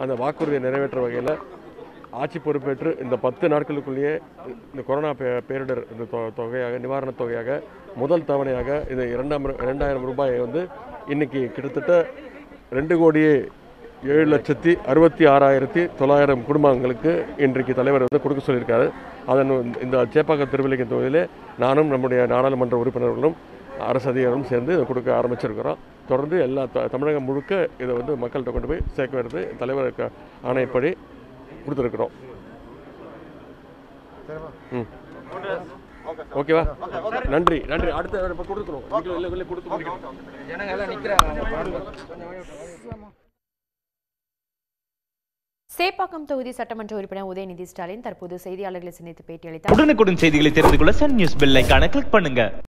அந்த வாக்குறுதியை நிறைவேற்ற வகையில் ஆட்சி பொறுப்பேற்று இந்த பத்து நாட்களுக்குள்ளேயே இந்த கொரோனா பே- பேரிடர் இந்த தொ- தொகையாக நிவாரணத் தொகையாக முதல் தவணையாக இந்த இரண்டாம் இரண்டாயிரம் ரூபாயை வந்து இன்னைக்கு கிட்டத்தட்ட ரெண்டு கோடியே ஏழு லட்சத்தி அறுபத்தி ஆறாயிரத்தி தொள்ளாயிரம் குடும்பங்களுக்கு இன்றைக்கு தலைவர் வந்து கொடுக்க சொல்லியிருக்காரு அதன் இந்த சேப்பாக்கம் திருவில்லிக்கன் தொகுதியிலே நானும் நம்முடைய நாடாளுமன்ற உறுப்பினர்களும் அரசு அதிகாரிகளும் சேர்ந்து இதை கொடுக்க ஆரம்பிச்சிருக்கிறோம் தொடர்ந்து எல்லா த- தமிழகம் முழுக்க இதை வந்து மக்கள்கிட்ட கொண்டு போய் சேர்க்க வருது தலைவர் ஆணையப்படி கொடுத்துருக்குறோம் ம் ஓகேவா நன்றி நன்றி அடுத்த இப்போ கொடுத்துருவோம் இல்லை இல்லை இல்லை கொடுத்து முடிக்கணும் ஜனங்க எல்லாம் நிக்கிறாங்க சேப்பாக்கம் தொகுதி சட்டமன்ற உறுப்பினர் உதயநிதி ஸ்டாலின் தற்போது செய்தியாளர்களை சந்தித்து பேட்டியளித்தார் உடனுக்குடன் செய்திகளை தெரிந்து கொள்ள சன் நியூஸ் பெல் ஐகானை கிளிக் பண்ணுங்க